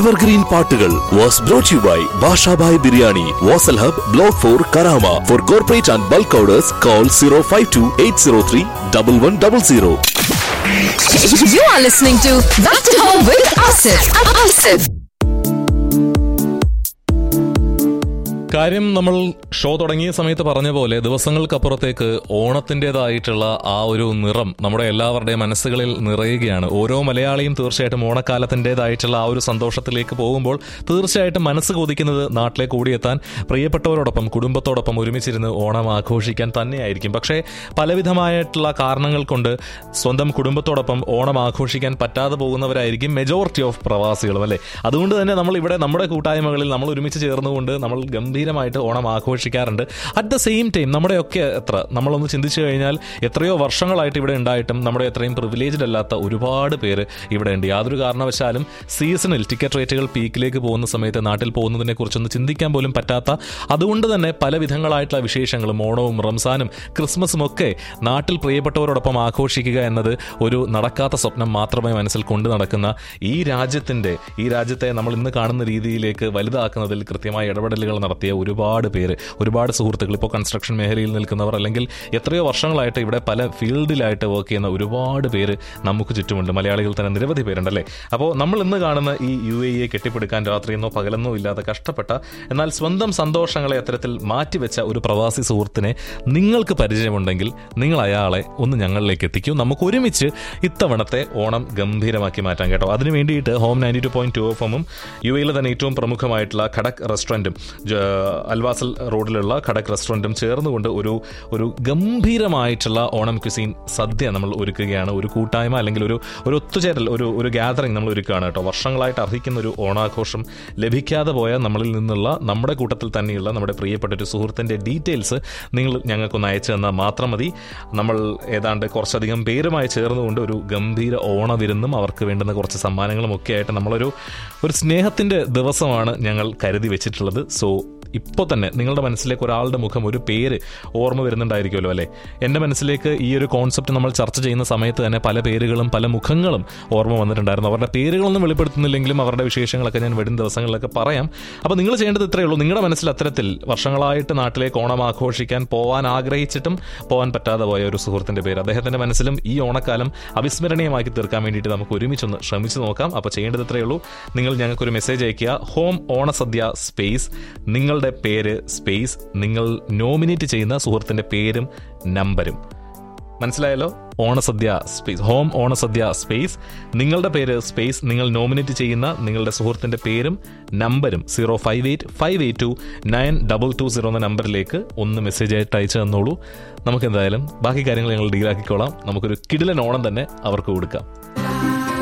Evergreen പാട്ടുകൾ was brought you by Bashabhai biryani Wasl hub block four Karama for corporate and bulk orders call zero five two eight zero three double one double zero You are listening to Back to Home with Asif. Asif. കാര്യം നമ്മൾ show തുടങ്ങിയ സമയത്ത് പറഞ്ഞ പോലെ ദിവസങ്ങൾക്കപ്പുറത്തേക്ക് ഓണത്തിൻ്റെതായിട്ടുള്ള ആ ഒരു നിറം നമ്മുടെ എല്ലാവരുടെയും മനസ്സുകളിൽ നിറയുകയാണ് ഓരോ മലയാളിയും തീർച്ചയായിട്ടും ഓണക്കാലത്തിൻ്റെതായിട്ടുള്ള ആ ഒരു സന്തോഷത്തിലേക്ക് പോകുമ്പോൾ തീർച്ചയായിട്ടും മനസ്സ് കൊതിക്കുന്നത് നാട്ടിലേക്ക് ഓടിയെത്താൻ പ്രിയപ്പെട്ടവരോടൊപ്പം കുടുംബത്തോടൊപ്പം ഒരുമിച്ചിരുന്ന് ഓണം ആഘോഷിക്കാൻ തന്നെയായിരിക്കും പക്ഷേ പലവിധമായിട്ടുള്ള കാരണങ്ങൾ കൊണ്ട് സ്വന്തം കുടുംബത്തോടൊപ്പം ഓണം ആഘോഷിക്കാൻ പറ്റാതെ പോകുന്നവരായിരിക്കും മെജോറിറ്റി ഓഫ് പ്രവാസികളും അല്ലേ അതുകൊണ്ട് തന്നെ നമ്മൾ ഇവിടെ നമ്മുടെ കൂട്ടായ്മകളിൽ നമ്മൾ ഒരുമിച്ച് ചേർന്നുകൊണ്ട് നമ്മൾ ഗംഭീരമായിട്ട് ഓണം ആഘോഷിക്കാറുണ്ട് അറ്റ് ദ സെയിം ടൈം നമ്മുടെയൊക്കെ എത്ര നമ്മളൊന്ന് ചിന്തിച്ചു കഴിഞ്ഞാൽ എത്രയോ വർഷങ്ങളായിട്ട് ഇവിടെ ഉണ്ടായിട്ടും നമ്മുടെ എത്രയും പ്രിവിലേജ്ഡ് അല്ലാത്ത ഒരുപാട് പേര് ഇവിടെ ഉണ്ട് യാതൊരു കാരണവശാലും സീസണിൽ ടിക്കറ്റ് റേറ്റുകൾ പീക്കിലേക്ക് പോകുന്ന സമയത്ത് നാട്ടിൽ പോകുന്നതിനെ കുറിച്ചൊന്ന് ചിന്തിക്കാൻ പോലും പറ്റാത്ത അതുകൊണ്ട് തന്നെ പല വിധങ്ങളായിട്ടുള്ള വിശേഷങ്ങളും ഓണവും റംസാനും ക്രിസ്മസും ഒക്കെ നാട്ടിൽ പ്രിയപ്പെട്ടവരോടൊപ്പം ആഘോഷിക്കുക എന്നത് ഒരു നടക്കാത്ത സ്വപ്നം മാത്രമേ മനസ്സിൽ കൊണ്ടു നടക്കുന്ന ഈ രാജ്യത്തിന്റെ ഈ രാജ്യത്തെ നമ്മൾ ഇന്ന് കാണുന്ന രീതിയിലേക്ക് വലുതാക്കുന്നതിൽ കൃത്യമായ ഇടപെടലുകൾ നടത്തിയ ഒരുപാട് പേര് ഒരുപാട് സുഹൃത്തുക്കൾ ഇപ്പോൾ കൺസ്ട്രക്ഷൻ മേഖലയിൽ നിൽക്കുന്നവർ അല്ലെങ്കിൽ എത്രയോ വർഷങ്ങളായിട്ട് ഇവിടെ പല ഫീൽഡിലായിട്ട് വർക്ക് ചെയ്യുന്ന ഒരുപാട് പേര് നമുക്ക് ചുറ്റുമുണ്ട് മലയാളികൾ തന്നെ നിരവധി പേരുണ്ടല്ലേ അപ്പോൾ നമ്മൾ ഇന്ന് കാണുന്ന ഈ യു എ ഇയെ കെട്ടിപ്പടുക്കാൻ രാത്രിയെന്നോ പകലെന്നോ ഇല്ലാതെ കഷ്ടപ്പെട്ട എന്നാൽ സ്വന്തം സന്തോഷങ്ങളെ അത്തരത്തിൽ മാറ്റിവെച്ച ഒരു പ്രവാസി സുഹൃത്തിനെ നിങ്ങൾക്ക് പരിചയമുണ്ടെങ്കിൽ നിങ്ങൾ അയാളെ ഒന്ന് ഞങ്ങളിലേക്ക് എത്തിക്കൂ നമുക്ക് ഒരുമിച്ച് ഇത്തവണത്തെ ഓണം ഗംഭീരമാക്കി മാറ്റാം കേട്ടോ അതിന് വേണ്ടിയിട്ട് home ninety two point two F എമ്മും യു എയിലെ തന്നെ ഏറ്റവും പ്രമുഖമായിട്ടുള്ള ഖടക് റെസ്റ്റോറൻറ്റും അൽവാസൽ റോഡിലുള്ള ഖടക് റെസ്റ്റോറൻറ്റും ചേർന്നുകൊണ്ട് ഒരു ഒരു ഗംഭീരമായിട്ടുള്ള ഓണം ക്യുസീൻ സദ്യ നമ്മൾ ഒരുക്കുകയാണ് ഒരു കൂട്ടായ്മ അല്ലെങ്കിൽ ഒരു ഒരു ഒത്തുചേരൽ ഒരു ഒരു ഗ്യാതറിംഗ് നമ്മൾ ഒരുക്കുകയാണ് കേട്ടോ വർഷങ്ങളായിട്ട് അർഹിക്കുന്ന ഒരു ഓണാഘോഷം ലഭിക്കാതെ പോയ നമ്മളിൽ നിന്നുള്ള നമ്മുടെ കൂട്ടത്തിൽ തന്നെയുള്ള നമ്മുടെ പ്രിയപ്പെട്ട ഒരു സുഹൃത്തിൻ്റെ ഡീറ്റെയിൽസ് നിങ്ങൾ ഞങ്ങൾക്കൊന്ന് അയച്ചു തന്നാൽ മാത്രം മതി നമ്മൾ ഏതാണ്ട് കുറച്ചധികം പേരുമായി ചേർന്നുകൊണ്ട് ഒരു ഗംഭീര ഓണവിരുന്നും അവർക്ക് വേണ്ടുന്ന കുറച്ച് സമ്മാനങ്ങളും ഒക്കെ ആയിട്ട് നമ്മളൊരു ഒരു സ്നേഹത്തിൻ്റെ ദിവസമാണ് ഞങ്ങൾ കരുതി വെച്ചിട്ടുള്ളത് സോ ഇപ്പോൾ തന്നെ നിങ്ങളുടെ മനസ്സിലേക്ക് ഒരാളുടെ മുഖം ഒരു പേര് ഓർമ്മ വരുന്നുണ്ടായിരിക്കുമല്ലോ അല്ലേ എൻ്റെ മനസ്സിലേക്ക് ഈ ഒരു കോൺസെപ്റ്റ് നമ്മൾ ചർച്ച ചെയ്യുന്ന സമയത്ത് തന്നെ പല പേരുകളും പല മുഖങ്ങളും ഓർമ്മ വന്നിട്ടുണ്ടായിരുന്നു അവരുടെ പേരുകളൊന്നും വെളിപ്പെടുത്തുന്നില്ലെങ്കിലും അവരുടെ വിശേഷങ്ങളൊക്കെ ഞാൻ വരും ദിവസങ്ങളിലൊക്കെ പറയാം അപ്പോൾ നിങ്ങൾ ചെയ്യേണ്ടത് ഇത്രയേ ഉള്ളൂ നിങ്ങളുടെ മനസ്സിൽ അത്തരത്തിൽ വർഷങ്ങളായിട്ട് നാട്ടിലേക്ക് ഓണം ആഘോഷിക്കാൻ പോകാൻ ആഗ്രഹിച്ചിട്ടും പോകാൻ പറ്റാതെ പോയ ഒരു സുഹൃത്തിൻ്റെ പേര് അദ്ദേഹത്തിൻ്റെ മനസ്സിലും ഈ ഓണക്കാലം അവിസ്മരണീയമാക്കി തീർക്കാൻ വേണ്ടിയിട്ട് നമുക്ക് ഒരുമിച്ചൊന്ന് ശ്രമിച്ചു നോക്കാം അപ്പോൾ ചെയ്യേണ്ടത് ഇത്രയേ ഉള്ളൂ നിങ്ങൾ ഞങ്ങൾക്കൊരു മെസ്സേജ് അയയ്ക്കുക ഹോം ഓണസദ്യ സ്പേസ് നിങ്ങളുടെ പേര് സ്പേസ് നിങ്ങൾ നോമിനേറ്റ് ചെയ്യുന്ന സുഹൃത്തിൻ്റെ പേരും നമ്പരും മനസ്സിലായല്ലോ ഓണസദ്യ സ്പേസ് ഹോം ഓണസദ്യ സ്പേസ് നിങ്ങളുടെ പേര് സ്പേസ് നിങ്ങൾ നോമിനേറ്റ് ചെയ്യുന്ന നിങ്ങളുടെ സുഹൃത്തിൻ്റെ പേരും നമ്പരും zero five eight five eight two nine double two zero എന്ന നമ്പറിലേക്ക് ഒന്ന് മെസ്സേജ് ആയിട്ട് അയച്ചു തന്നോളൂ നമുക്ക് എന്തായാലും ബാക്കി കാര്യങ്ങൾ ഞങ്ങൾ ഡീലാക്കിക്കോളാം നമുക്കൊരു കിടിലൻ ഓണം തന്നെ അവർക്ക് കൊടുക്കാം